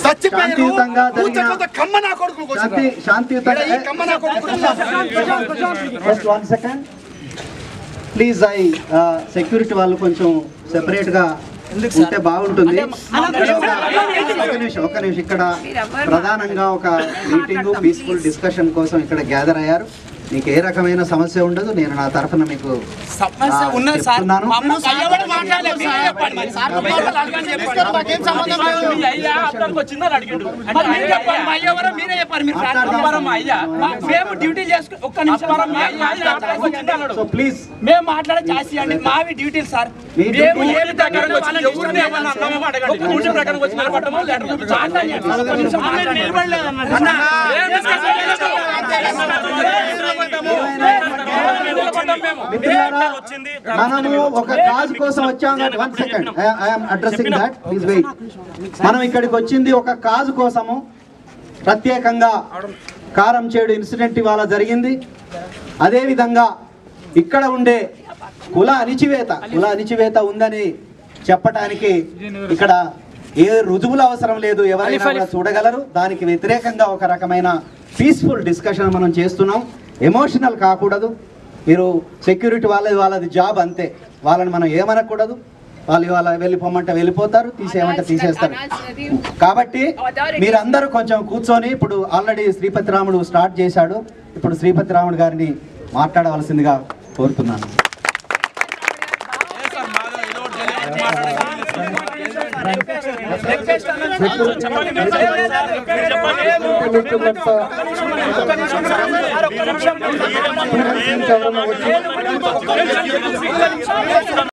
చచ్చిపోయారు శాంతియుతంగా జరిగిన కూర్చోకపోతే కమ్మ నా కొడుకులు శాంతి శాంతియుతంగా ఈ కమ్మ నా కొడుకులు just one second please I security వాళ్ళు కొంచెం సెపరేట్ గా ఉంటే బాగుంటుంది ఇక్కడ ఒక- ఒక నిమిషం ఒక్క నిమిషం ఇక్కడ ప్రధానంగా ఒక మీటింగ్ పీస్ఫుల్ డిస్కషన్ కోసం ఇక్కడ గ్యాదర్ అయ్యారు మీకు ఏ రకమైన సమస్య ఉండదు నేను నా తరఫున మీకు సమస్య ఆ, ఉన్నది సార్ చెప్తున్నాను. మా అమ్మ కయ్యబడి మాట్లాడలేదు మీరే చెప్పండి మరి సార్ మాటలు అడగండి చెప్పండి. మాకేం సంబంధం లేదు. మీ అయ్యా అతనికి వచ్చిందని అడిగిండు మరి మీరు చెప్పండి మా అయ్య ఎవరో మీరే చెప్పారు మీరు సార్ అప్పారం మా అయ్యా మా- మేము డ్యూటీ చేసుకు ఒక్క నిమిషం సార్, మీ అయ్య అతనికి వచ్చింది అన్నాడు సో ప్లీజ్ మేము మాట్లాడే ఛాయిస్ ఇవ్వండి మావి డ్యూటీలు సార్ మీ మేము డ్యూటీ- ఏమి ప్రకారం వచ్చి ఎవరిని ఏమన్నా అన్నామో అడగండి ఒక్క నిమిషం ప్రకారం వచ్చి నిలబడటమో లేకపోతే మాట్లాడండి. ఒక్క నిమిషం మాట్లాడండి. అన్న, ఏం discussion లేదు. నిలబడ్డాం మేము. మిత్రులారా మనము ఒక కాజ్ కోసం వచ్చాం one second I'm addressing that please wait మనం ఇక్కడికి వచ్చింది ఒక కాజ్ కోసము ప్రత్యేకంగా కారం చేడు ఇన్సిడెంట్ ఇవాళ జరిగింది అదేవిధంగా ఇక్కడ ఉండే కుల అణిచివేత కుల అణిచివేత ఉందని చెప్పటానికి ఇక్కడ ఏ రుజువులు అవసరం లేదు ఎవరైనా కూడా చూడగలరు దానికి వ్యతిరేకంగా ఒక రకమైన పీస్ఫుల్ డిస్కషన్ మనం చేస్తున్నాం ఎమోషనల్ కాకూడదు మీరు సెక్యూరిటీ వాళ్ళది వాళ్ళది జాబ్ అంతే వాళ్ళని మనం ఏమనకూడదు వాళ్ళు ఇవాళ వెళ్ళిపోమంటే వెళ్ళిపోతారు తీసేయమంటే తీసేస్తారు కాబట్టి మీరందరూ కొంచెం కూర్చొని ఇప్పుడు ఆల్రెడీ శ్రీపతి రాముడు స్టార్ట్ చేశాడు ఇప్పుడు శ్రీపతి రాముడు గారిని మాట్లాడవలసిందిగా కోరుతున్నాను ఒక్క నిమిషం